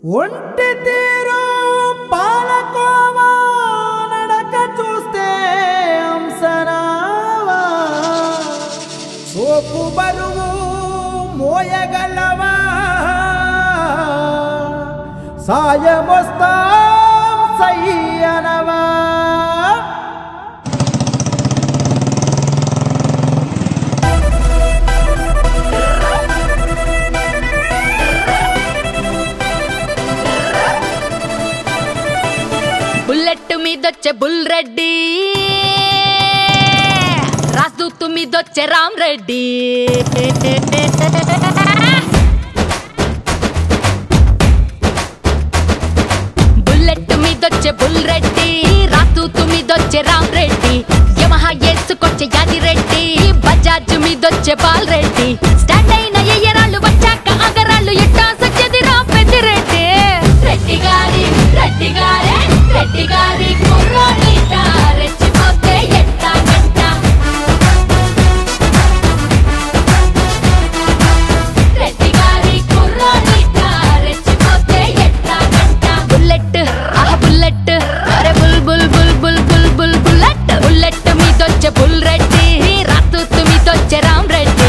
ఒంటి తీరు పాలకోవా నడక చూస్తే అంసరావా సోపు బరువు మోయగలవా సాయమొస్తాం సయ్యనవా బుల్లెట్ మీదొచ్చే బుల్ రెడ్డి రాజదూతు మీదొచ్చే రామ్ రెడ్డి బుల్లెట్ మీదొచ్చే బుల్ రెడ్డి రాజదూతు మీదొచ్చే రామ్ రెడ్డి యమహా ఏసుకొచ్చే యాది రెడ్డి బజాజ్ మీదొచ్చే బాల్ రెడ్డి స్టాండ్ అయిన ఎయ్యరాళ్ళు వచ్చాక అగరాళ్ళు ఎట్టా సచ్చది రా పెద్దిరెడ్డి రెడ్డి గారి రెడ్డి గారే రెడ్డి గారి కుర్రోడిట రెచ్చిపోతే ఎట్టా గంట రెడ్డి గారి కుర్రోడిట రెచ్చిపోతే ఎట్టా గంట బుల్లెట్ ఆహ బుల్లెట్ అరే bull bull bull bull bull bull bullet bullet మీదొచ్చే బుల్ రెడ్డి రాతూతు మీదొచ్చే రామ్ రెడ్డి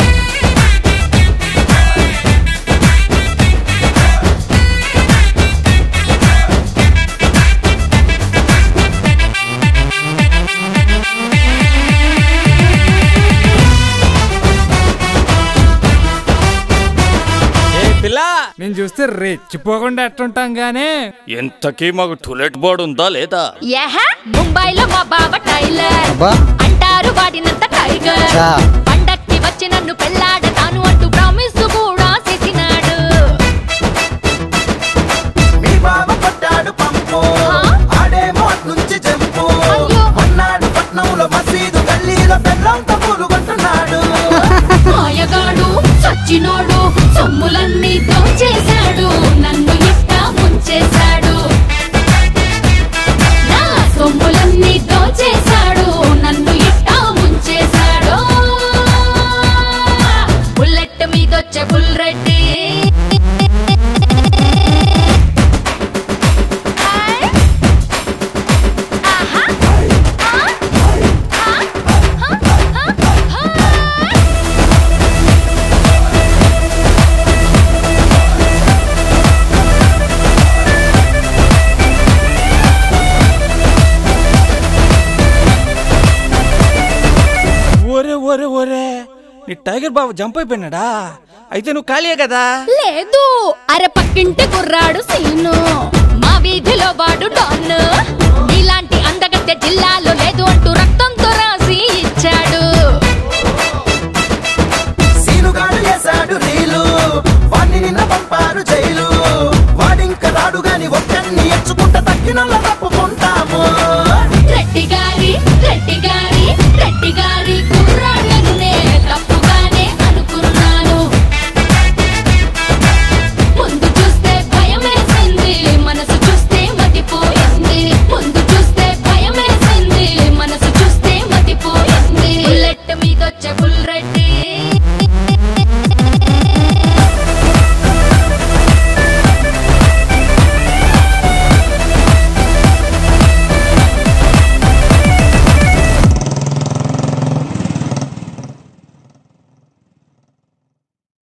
ఏ పిల్ల నేను చూస్తే రెచ్చిపోకుండా ఎట్టుంటాం గానీ ఎంతకీ మాకు టూలెట్ బోర్డు ఉందా లేదా యహ ముంబైలో మా బావ టైలర్ అబ్బా. అంటారు వాడినంత టైగర్ చా. పండక్కి వచ్చి నన్ను పెళ్ళాడతాను అంటూ ప్రామిస్ కూడా చేసినాడు మీ బావ కొట్టాడు పంపు హా? ఆడేమో నుంచి జంపు అయ్యో. మొన్నాడు పట్నంలో మసీదు గల్లీలో బెల్లంతో పూలుగొంటున్నాడు మాయగాడు సచ్చినోడు సొమ్ములన్నీ దోచేశాడు నన్ను ఇట్ట ముంచేశాడు నా సొమ్ములన్నీ దోచేశాడు నన్ను ఇట్ట ముంచేశాడు బుల్లెట్ మీదొచ్చే బుల్ రెడ్డి ఆహా ఒరే ఒరే ఒరే నీ టైగర్ బాబు జంప్ అయిపోయినాడా అయితే నువ్వు ఖాళీయే కదా లేదు అరే పక్కింటి కుర్రాడు సీను మా వీధిలో వాడు